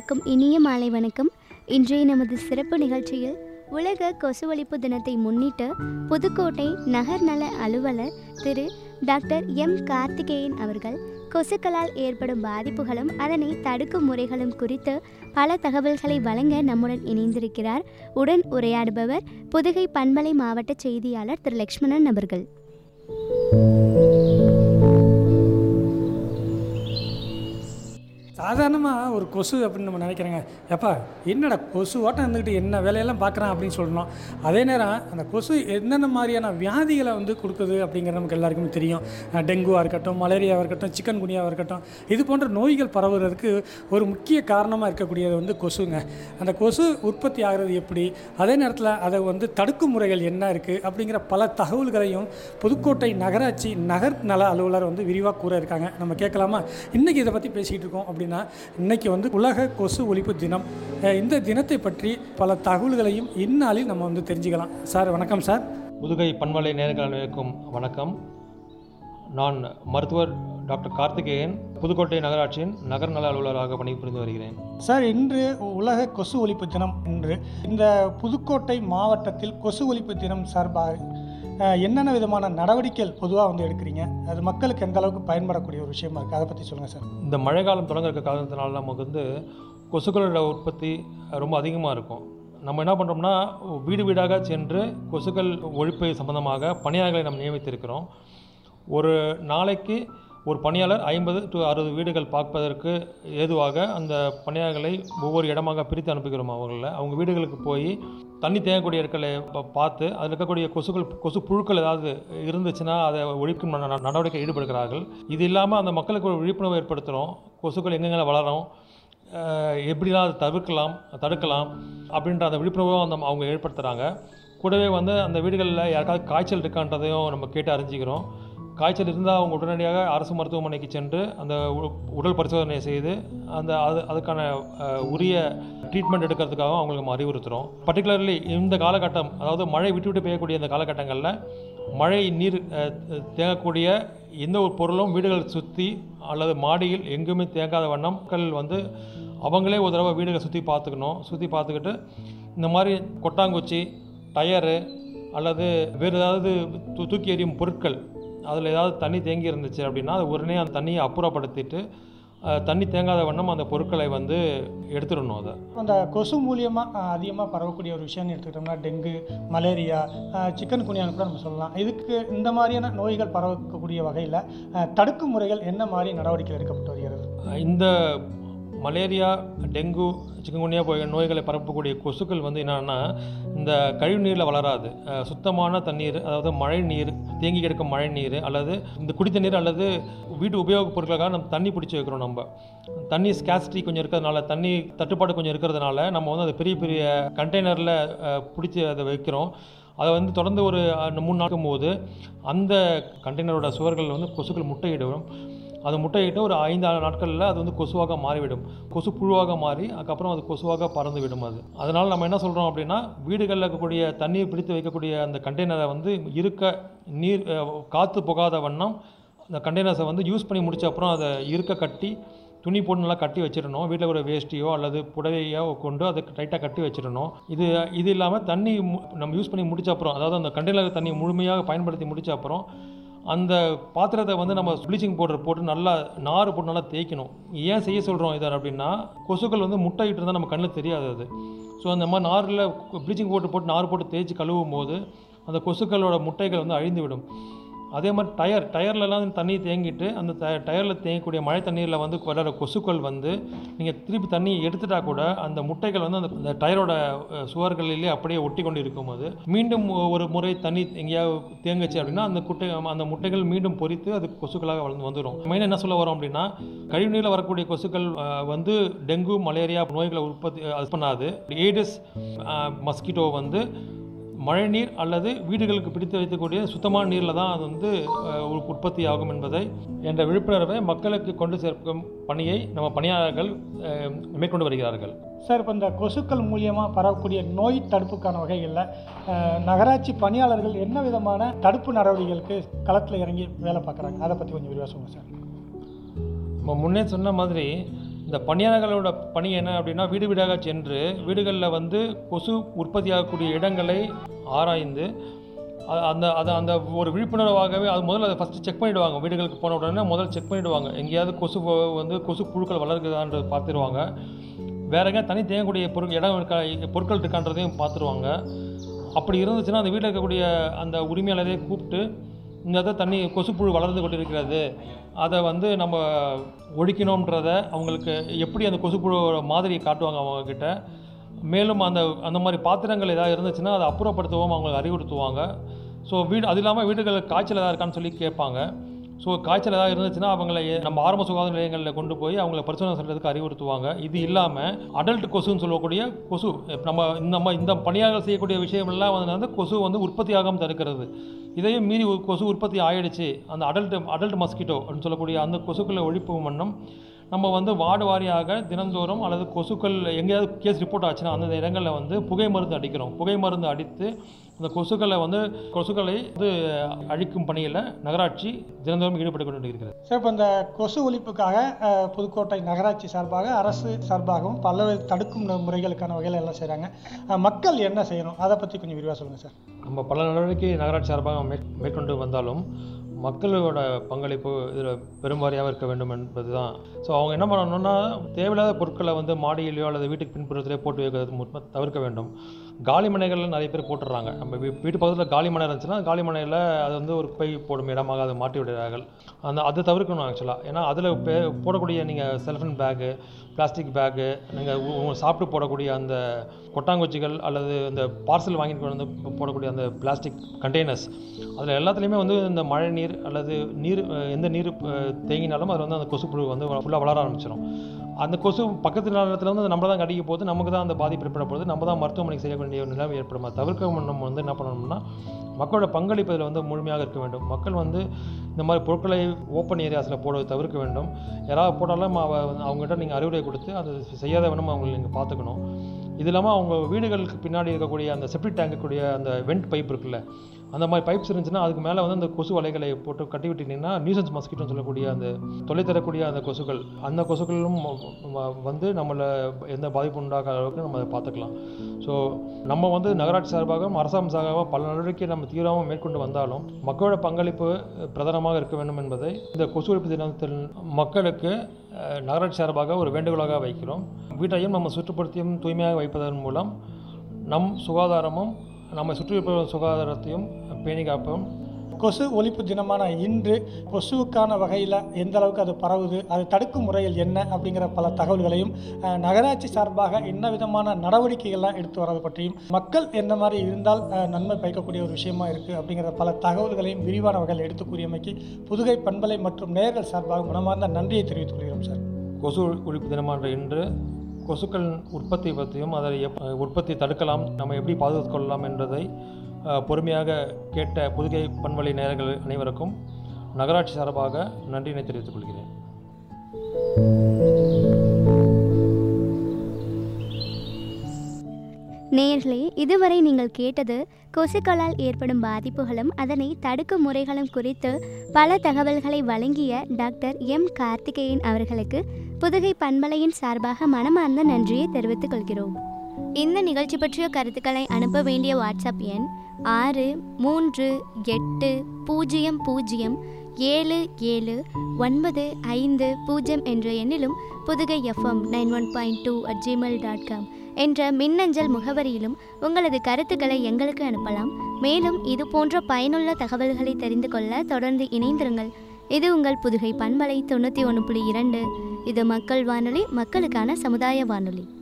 அனைவருக்கும் இனிய மாலை வணக்கம் இன்றைய நமது சிறப்பு நிகழ்ச்சியில் உலக கொசு ஒழிப்பு தினத்தை முன்னிட்டு புதுக்கோட்டை நகர் நல அலுவலர் திரு டாக்டர் எம் கார்த்திகேயன் அவர்கள் கொசுக்களால் ஏற்படும் பாதிப்புகளும் அதனை தடுக்கும் முறைகளும் குறித்து பல தகவல்களை வழங்க நம்முடன் இணைந்திருக்கிறார் உடன் உரையாடுபவர் புதுகை பண்பலை மாவட்ட செய்தியாளர் திரு லக்ஷ்மணன் அவர்கள் சாதாரணமாக ஒரு கொசு அப்படின்னு நம்ம நினைக்கிறேங்க எப்பா என்னடா கொசு ஓட்டம் இருந்துக்கிட்டு என்ன வேலையெல்லாம் பார்க்குறான் அப்படின்னு சொல்லணும் அதே நேரம் அந்த கொசு என்னென்ன மாதிரியான வியாதிகளை வந்து கொடுக்குது அப்படிங்கிறது நமக்கு எல்லாருக்குமே தெரியும் அஹ் டெங்குவாக இருக்கட்டும் மலேரியாவாக இருக்கட்டும் சிக்கன் குனியாவாக இருக்கட்டும் இது போன்ற நோய்கள் பரவுறதுக்கு ஒரு முக்கிய காரணமாக இருக்கக்கூடியது வந்து கொசுங்க அந்த கொசு உற்பத்தி ஆகிறது எப்படி அதே நேரத்தில் அதை வந்து தடுக்கும் முறைகள் என்ன இருக்குது அப்படிங்கிற பல தகவல்களையும் புதுக்கோட்டை நகராட்சி நகர் நல அலுவலர் வந்து விரிவாக கூற இருக்காங்க நம்ம கேட்கலாமா இன்றைக்கி இதை பற்றி பேசிக்கிட்டு இருக்கோம் அப்படின்னா இன்றைக்கி வந்து உலக கொசு ஒழிப்பு தினம் அஹ் இந்த தினத்தை பற்றி பல தகவல்களையும் இந்நாளில் நம்ம வந்து தெரிஞ்சுக்கலாம் சார் வணக்கம் சார் புதுகை பண்பலை நேர்கள் அனைவருக்கும் வணக்கம் நான் மருத்துவர் டாக்டர் கார்த்திகேயன் புதுக்கோட்டை நகராட்சியின் நகர் நல அலுவலராக பணிபுரிந்து வருகிறேன் சார் இன்று உலக கொசு ஒழிப்பு தினம் இன்று இந்த புதுக்கோட்டை மாவட்டத்தில் கொசு ஒழிப்பு தினம் சார்பாக அஹ், என்னென்ன விதமான நடவடிக்கைகள் பொதுவாக வந்து எடுக்கிறீங்க அது மக்களுக்கு எந்த அளவுக்கு பயன்படக்கூடிய ஒரு விஷயமா இருக்குது அதை பற்றி சொல்லுங்கள் சார் இந்த மழைக்காலம் தொடங்க இருக்க காரணத்தினால நமக்கு வந்து கொசுக்களோட உற்பத்தி ரொம்ப அதிகமாக இருக்கும் நம்ம என்ன பண்ணுறோம்னா வீடு வீடாக சென்று கொசுக்கள் ஒழிப்பு சம்பந்தமாக பணியாளர்களை நம்ம நியமித்திருக்கிறோம் ஒரு நாளைக்கு ஒரு பணியாளர் ஐம்பது டு அறுபது வீடுகள் பார்ப்பதற்கு ஏதுவாக அந்த பணியாளர்களை ஒவ்வொரு இடமாக பிரித்து அனுப்புகிறோம் அவங்கள அவங்க வீடுகளுக்கு போய் தண்ணி தேங்கக்கூடிய இடங்களை பா- பார்த்து அதில் இருக்கக்கூடிய கொசுக்கள் கொசு புழுக்கள் ஏதாவது இருந்துச்சுன்னா அதை ஒழிக்கும் நட- நட- நடவடிக்கை ஈடுபடுகிறார்கள் இது இல்லாமல் அந்த மக்களுக்கு ஒரு விழிப்புணர்வு ஏற்படுத்துகிறோம் கொசுக்கள் எங்கெங்கே வளரும் அஹ் எப்படிலாம் அதை தவிர்க்கலாம் தடுக்கலாம் அப்படின்ற அந்த விழிப்புணர்வும் அந்த அவங்க ஏற்படுத்துகிறாங்க கூடவே வந்து அந்த வீடுகளில் யாருக்காவது காய்ச்சல் இருக்கான்றதையும் நம்ம கேட்டு அறிஞ்சிக்கிறோம் காய்ச்சல் இருந்தால் அவங்க உடனடியாக அரசு மருத்துவமனைக்கு சென்று அந்த உ- உடல் பரிசோதனை செய்து அந்த அது அதுக்கான அஹ், உரிய ட்ரீட்மெண்ட் எடுக்கிறதுக்காக அவங்களுக்கு நம்ம அறிவுறுத்துகிறோம் பர்டிகுலர்லி இந்த காலகட்டம் அதாவது மழை விட்டு விட்டு பெய்யக்கூடிய இந்த காலகட்டங்களில் மழை நீர் அஹ், தேங்கக்கூடிய எந்த ஒரு பொருளும் வீடுகளை சுற்றி அல்லது மாடியில் எங்குமே தேங்காத வண்ணம் மக்கள் வந்து அவங்களே ஒரு தடவை வீடுகளை சுற்றி பார்த்துக்கணும் சுற்றி பார்த்துக்கிட்டு இந்த மாதிரி கொட்டாங்குச்சி டயரு அல்லது வேறு ஏதாவது தூ தூக்கி எறியும் பொருட்கள் அதில் ஏதாவது தண்ணி தேங்கி இருந்துச்சு அப்படின்னா அது உடனே அந்த தண்ணியை அப்புறப்படுத்திட்டு அஹ், தண்ணி தேங்காத வண்ணம் அந்த பொருட்களை வந்து எடுத்துடணும் அதை அந்த கொசு மூலியமாக அதிகமாக பரவக்கூடிய ஒரு விஷயம்னு எடுத்துக்கிட்டோம்னா டெங்கு மலேரியா சிக்கன் குனியான்னு கூட நம்ம சொல்லலாம் இதுக்கு இந்த மாதிரியான நோய்கள் பரவக்கூடிய வகையில் தடுக்கும் முறைகள் என்ன மாதிரி நடவடிக்கைகள் எடுக்கப்பட்டு வருகிறது இந்த மலேரியா டெங்கு சிக்கன்குனியா போய் நோய்களை பரப்பக்கூடிய கொசுக்கள் வந்து என்னன்னா இந்த கழிவு நீரில் வளராது அஹ் சுத்தமான தண்ணீர் அதாவது மழை நீர் தேங்கி கிடக்கும் மழை நீர் அல்லது இந்த குடித்த நீர் அல்லது வீட்டு உபயோகப் பொருட்களுக்காக நம்ம தண்ணி பிடிச்சி வைக்கிறோம் நம்ம தண்ணி ஸ்கேசிட்டி கொஞ்சம் இருக்கிறதுனால தண்ணி தட்டுப்பாடு கொஞ்சம் இருக்கிறதுனால நம்ம வந்து அதை பெரிய பெரிய கண்டெய்னரில் பிடிச்சி அதை வைக்கிறோம் அதை வந்து தொடர்ந்து ஒரு அஹ், மூணு நாட்கும் போது அந்த கண்டெய்னரோட சுவர்கள் வந்து கொசுக்கள் முட்டையிடும் அது முட்டையிட்டு ஒரு ஐந்து ஆறு நாட்களில் அது வந்து கொசுவாக மாறிவிடும் கொசு புழுவாக மாறி அதுக்கப்புறம் அது கொசுவாக பறந்து விடும் அது அதனால் நம்ம என்ன சொல்கிறோம் அப்படின்னா வீடுகளில் இருக்கக்கூடிய தண்ணீர் பிடித்து வைக்கக்கூடிய அந்த கண்டெய்னரை வந்து இருக்க நீர் அஹ், காற்று புகாத வண்ணம் அந்த கண்டெய்னர்ஸை வந்து யூஸ் பண்ணி முடிச்ச அப்புறம் அதை இருக்க கட்டி துணி போட்டு நல்லா கட்டி வச்சிடணும் வீட்டில் ஒரு வேஷ்டியோ அல்லது புடவையோ கொண்டு அதை டைட்டாக கட்டி வச்சிடணும் இது இது இல்லாமல் தண்ணி மு- நம்ம யூஸ் பண்ணி முடிச்ச அப்புறம் அதாவது அந்த கண்டெய்னர் தண்ணி முழுமையாக பயன்படுத்தி முடிச்ச அப்புறம் அந்த பாத்திரத்தை வந்து நம்ம ப்ளீச்சிங் பவுடர் போட்டு நல்லா நார் போட்டு நல்லா தேய்க்கணும் ஏன் செய்ய சொல்கிறோம் இதை அப்படின்னா கொசுக்கள் வந்து முட்டையிட்டு இருந்தால் நம்ம கண்ணில் தெரியாது அது ஸோ அந்த மாதிரி நாரில் ப்ளீச்சிங் பவுடர் போட்டு நார் போட்டு தேய்ச்சி கழுவும் போது அந்த கொசுக்களோட முட்டைகள் வந்து அழிந்து விடும் அதே மாதிரி டயர் டயர்லலாம் தண்ணி தேங்கிட்டு அந்த ட டயரில் தேங்கக்கூடிய மழை தண்ணீரில் வந்து வளர கொசுக்கள் வந்து நீங்கள் திருப்பி தண்ணி எடுத்துட்டா கூட அந்த முட்டைகள் வந்து அந்த அந்த டயரோட அஹ், சுவர்களிலே அப்படியே ஒட்டி கொண்டு இருக்கும் அது மீண்டும் ஒ- ஒரு முறை தண்ணி எங்கேயாவது தேங்குச்சு அப்படின்னா அந்த குட்டை அந்த முட்டைகள் மீண்டும் பொரித்து அது கொசுக்களாக வளர்ந்து வந்துடும் மெயினாக என்ன சொல்ல வரோம் அப்படின்னா கழிவுநீரில் வரக்கூடிய கொசுக்கள் அஹ், வந்து டெங்கு மலேரியா நோய்களை உற்பத்தி அஹ், அது பண்ணாது ஏடிஸ் மஸ்கிட்டோ வந்து மழைநீர் அல்லது வீடுகளுக்கு பிடித்து வைக்கக்கூடிய சுத்தமான நீரில் தான் அது வந்து அஹ், உ- உற்பத்தி ஆகும் என்பதை என்ற விழிப்புணர்வை மக்களுக்கு கொண்டு சேர்க்கும் பணியை நம்ம பணியாளர்கள் அஹ், மேற்கொண்டு வருகிறார்கள் சார் இப்போ இந்த கொசுக்கள் மூலியமாக பரவக்கூடிய நோய் தடுப்புக்கான வகைகளில் நகராட்சி பணியாளர்கள் என்ன விதமான தடுப்பு நடவடிக்கைகளுக்கு களத்தில் இறங்கி வேலை பார்க்குறாங்க அதை பற்றி கொஞ்சம் விரிவாக சொல்லுங்கள் சார் நம்ம முன்னே சொன்ன மாதிரி இந்த பணியாளர்களோட பணி என்ன அப்படின்னா வீடு வீடாக சென்று வீடுகளில் வந்து கொசு உற்பத்தியாகக்கூடிய இடங்களை ஆராய்ந்து அ- அந்த அது அந்த ஒரு விழிப்புணர்வாகவே அது முதல்ல அதை ஃபஸ்ட்டு செக் பண்ணிவிடுவாங்க வீடுகளுக்கு போன உடனே முதல்ல செக் பண்ணிவிடுவாங்க எங்கேயாவது கொசு வ- வந்து கொசு புழுக்கள் வளர்க்குதான்றது பார்த்துருவாங்க வேற எங்கேயா தனி தேங்கக்கூடிய பொருட்கள் இடம் இருக்கா பொருட்கள் இருக்கான்றதையும் பார்த்துருவாங்க அப்படி இருந்துச்சுன்னா அந்த வீட்டில் இருக்கக்கூடிய அந்த உரிமையாளரே கூப்பிட்டு இந்த இடத்துல தண்ணி கொசுப்புழு வளர்ந்து கொண்டு இருக்கிறது அதை வந்து நம்ம ஒழிக்கணுன்றத அவங்களுக்கு எப்படி அந்த கொசுப்புழு மாதிரியை காட்டுவாங்க அவங்கக்கிட்ட மேலும் அந்த அந்த மாதிரி பாத்திரங்கள் ஏதாவது இருந்துச்சுன்னா அதை அப்புறப்படுத்தவும் அவங்களுக்கு அறிவுறுத்துவாங்க ஸோ வீடு அது இல்லாமல் வீடுகளில் காய்ச்சல் ஏதாவது இருக்கான்னு சொல்லி கேட்பாங்க ஸோ காய்ச்சல் ஏதாவது இருந்துச்சுன்னா அவங்கள எ- நம்ம ஆரம்ப சுகாதார நிலையங்களில் கொண்டு போய் அவங்கள பரிசோதனை செய்கிறதுக்கு அறிவுறுத்துவாங்க இது இல்லாமல் அடல்ட் கொசுன்னு சொல்லக்கூடிய கொசு இப்ப நம்ம இந்த நம்ம இந்த பணியாளர்கள் செய்யக்கூடிய விஷயமெல்லாம் வந்து வந்து கொசு வந்து உற்பத்தியாகாமல் தடுக்கிறது இதையும் மீறி ஒரு கொசு உற்பத்தி ஆயிடுச்சு அந்த அடல்ட் அடல்ட் மஸ்கிட்டோ அப்படின்னு சொல்லக்கூடிய அந்த கொசுக்களை ஒழிப்பு வண்ணம் நம்ம வந்து வார்டு வாரியாக தினந்தோறும் அல்லது கொசுக்கள் எங்கேயாவது கேஸ் ரிப்போர்ட் ஆச்சுன்னா அந்த இடங்களில் வந்து புகை மருந்து அடிக்கிறோம் புகை மருந்து அடித்து அந்த கொசுக்களை வந்து கொசுக்களை வந்து அழிக்கும் பணியில் நகராட்சி தினந்தோறும் ஈடுபட்டு கொண்டு இருக்கிறது சார் இப்போ இந்த கொசு ஒழிப்புக்காக அஹ், புதுக்கோட்டை நகராட்சி சார்பாக அரசு சார்பாகவும் பல்வேறு தடுக்கும் நு- முறைகளுக்கான வகையில் எல்லாம் செய்கிறாங்க மக்கள் என்ன செய்யணும் அதை பற்றி கொஞ்சம் விரிவாக சொல்லுங்கள் சார் நம்ம பல நடவடிக்கை நகராட்சி சார்பாக மேற் மேற்கொண்டு வந்தாலும் மக்களோட பங்களிப்பு இதில் பெரும்பாரியாக இருக்க வேண்டும் என்பது தான் ஸோ அவங்க என்ன பண்ணணும்னா தேவையில்லாத பொருட்களை வந்து மாடியிலையோ அல்லது வீட்டுக்கு பின்புறத்திலே போட்டு வைக்கிறது மு- தவிர்க்க வேண்டும் காலி மனைகளில் நிறைய பேர் போட்டுடுறாங்க நம்ம வீ- வீட்டு பக்கத்தில் காலி மனை இருந்துச்சுன்னா காலி மனையில் அது வந்து ஒரு பை போடும் இடமாக அதை மாற்றி விடுகிறார்கள் அந்த அதை தவிர்க்கணும் ஆக்சுவலாக ஏன்னா அதில் போடக்கூடிய நீங்கள் செல்ஃபன் பேக்கு பிளாஸ்டிக் பேக்கு நீங்கள் சாப்பிட்டு போடக்கூடிய அந்த கொட்டாங்குச்சிகள் அல்லது இந்த பார்சல் வாங்கிட்டு கொண்டு வந்து போடக்கூடிய அந்த பிளாஸ்டிக் கண்டெய்னர்ஸ் அதில் எல்லாத்துலேயுமே வந்து இந்த மழை நீர் அல்லது நீர் அஹ், எந்த நீர் அஹ், தேங்கினாலும் அது வந்து அந்த கொசுப்புழு வந்து ஃபுல்லாக வளர ஆரம்பிச்சிடும் அந்த கொசு பக்கத்து நேரத்தில் வந்து நம்மள தான் கடிக்க போகுது நமக்கு தான் அந்த பாதிப்பு ஏற்பட போகுது நம்ம தான் மருத்துவமனைக்கு செய்ய வேண்டிய ஒரு நிலைமை ஏற்படும் அதை தவிர்க்க நம்ம வந்து என்ன பண்ணணும்னா மக்களோட பங்களிப்பு இதில் வந்து முழுமையாக இருக்க வேண்டும் மக்கள் வந்து இந்த மாதிரி பொருட்களை ஓப்பன் ஏரியாஸில் போடுவதை தவிர்க்க வேண்டும் யாராவது போட்டாலும் அவ அவங்ககிட்ட நீங்கள் அறிவுரை கொடுத்து அதை செய்யாத வேணும் அவங்களை நீங்கள் பார்த்துக்கணும் இது இல்லாமல் அவங்க வீடுகளுக்கு பின்னாடி இருக்கக்கூடிய அந்த செப்டிக் டேங்குக்கூடிய அந்த வெண்ட் பைப் இருக்குல்ல அந்த மாதிரி பைப்ஸ் இருந்துச்சுன்னா அதுக்கு மேலே வந்து அந்த கொசு வலைகளை போட்டு கட்டி விட்டீங்கன்னா நியூசன்ஸ் மஸ்கிட்டோன்னு சொல்லக்கூடிய அந்த தொலை தரக்கூடிய அந்த கொசுக்கள் அந்த கொசுக்களும் வ- வந்து நம்மளை எந்த பாதிப்பு உண்டாக்காத அளவுக்கு நம்ம அதை பார்த்துக்கலாம் ஸோ நம்ம வந்து நகராட்சி சார்பாகவும் அரசாங்கம் சார்பாக பல நடவடிக்கை நம்ம தீவிரமாக மேற்கொண்டு வந்தாலும் மக்களோட பங்களிப்பு பிரதானமாக இருக்க வேண்டும் என்பதை இந்த கொசு ஒழிப்பு தினத்தில் மக்களுக்கு அஹ், நகராட்சி சார்பாக ஒரு வேண்டுகோளாக வைக்கிறோம் வீட்டையும் நம்ம சுற்றுப்புறத்தையும் தூய்மையாக வைப்பதன் மூலம் நம் சுகாதாரமும் நம்மை சுற்றியிருப்ப சுகாதாரத்தையும் பேணி காப்போம் கொசு ஒழிப்பு தினமான இன்று கொசுவுக்கான வகையில் எந்த அளவுக்கு அது பரவுது அது தடுக்கும் முறையில் என்ன அப்படிங்கிற பல தகவல்களையும் அஹ், நகராட்சி சார்பாக என்ன விதமான நடவடிக்கைகள்லாம் எடுத்து வர்றது பற்றியும் மக்கள் எந்த மாதிரி இருந்தால் அஹ், நன்மை பயக்கக்கூடிய ஒரு விஷயமா இருக்குது அப்படிங்கிற பல தகவல்களையும் விரிவான வகையில் எடுத்து கூறியமைக்கு புதுகை பண்பலை மற்றும் நேயர்கள் சார்பாக மனமார்ந்த நன்றியை தெரிவித்துக் கொள்கிறோம் சார் கொசு ஒழிப்பு தினமான இன்று கொசுக்கள் உற்பத்தி பற்றியும் அதை எப் உற்பத்தி தடுக்கலாம் நம்ம எப்படி பாதுகாத்துக் கொள்ளலாம் என்பதை அஹ், பொறுமையாக கேட்ட புதுகை பண்பலை நேயர்கள் அனைவருக்கும் நகராட்சி சார்பாக நன்றியினை தெரிவித்துக் கொள்கிறேன் நேயர்களே இதுவரை நீங்கள் கேட்டது கொசுக்களால் ஏற்படும் பாதிப்புகளும் அதனை தடுக்கும் முறைகளும் குறித்து பல தகவல்களை வழங்கிய டாக்டர் எம் கார்த்திகேயன் அவர்களுக்கு புதுகை பண்பலையின் சார்பாக மனமார்ந்த நன்றியை தெரிவித்துக் கொள்கிறோம் இந்த நிகழ்ச்சி பற்றிய கருத்துக்களை அனுப்ப வேண்டிய வாட்ஸ்அப் எண் ஆறு மூன்று எட்டு பூஜ்ஜியம் பூஜ்ஜியம் ஏழு ஏழு ஒன்பது ஐந்து பூஜ்ஜியம் என்ற எண்ணிலும் Pudugai FM nine one point two at Gmail dot com என்ற மின்னஞ்சல் முகவரியிலும் உங்களது கருத்துக்களை எங்களுக்கு அனுப்பலாம் மேலும் இது போன்ற பயனுள்ள தகவல்களை தெரிந்து கொள்ள தொடர்ந்து இணைந்திருங்கள் இது உங்கள் புதுகை பண்பலை தொண்ணூற்றி ஒன்று புள்ளி இரண்டு இது மக்கள் வானொலி மக்களுக்கான சமுதாய வானொலி